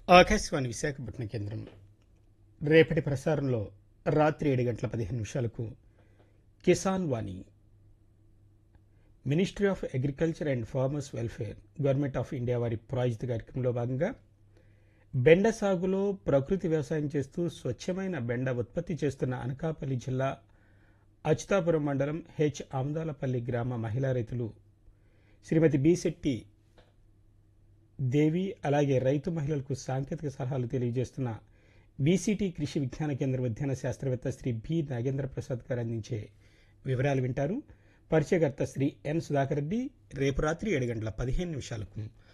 ఆకాశవాణి విశాఖపట్నం కేంద్రం రేపటి ప్రసారంలో రాత్రి ఏడు గంటల పదిహేను నిమిషాలకు Kisan Vani ministry of agriculture and farmers welfare government of India వారి ప్రాయోజిత కార్యక్రమంలో భాగంగా బెండ సాగులో ప్రకృతి వ్యవసాయం చేస్తూ స్వచ్ఛమైన బెండ ఉత్పత్తి చేస్తున్న అనకాపల్లి జిల్లా అచ్యుతాపురం మండలం హెచ్ ఆమదాలపల్లి గ్రామ మహిళా రైతులు శ్రీమతి బి శెట్టి దేవి అలాగే రైతు మహిళలకు సాంకేతిక సలహాలు తెలియజేస్తున్న బీసీటీ కృషి విజ్ఞాన కేంద్ర విజ్ఞాన శాస్త్రవేత్త శ్రీ బి నాగేంద్ర ప్రసాద్ గారు అందించే వివరాలు వింటారు పరిచయకర్త శ్రీ ఎన్ సుధాకర్ రెడ్డి రేపు రాత్రి ఏడు గంటల పదిహేను నిమిషాలకు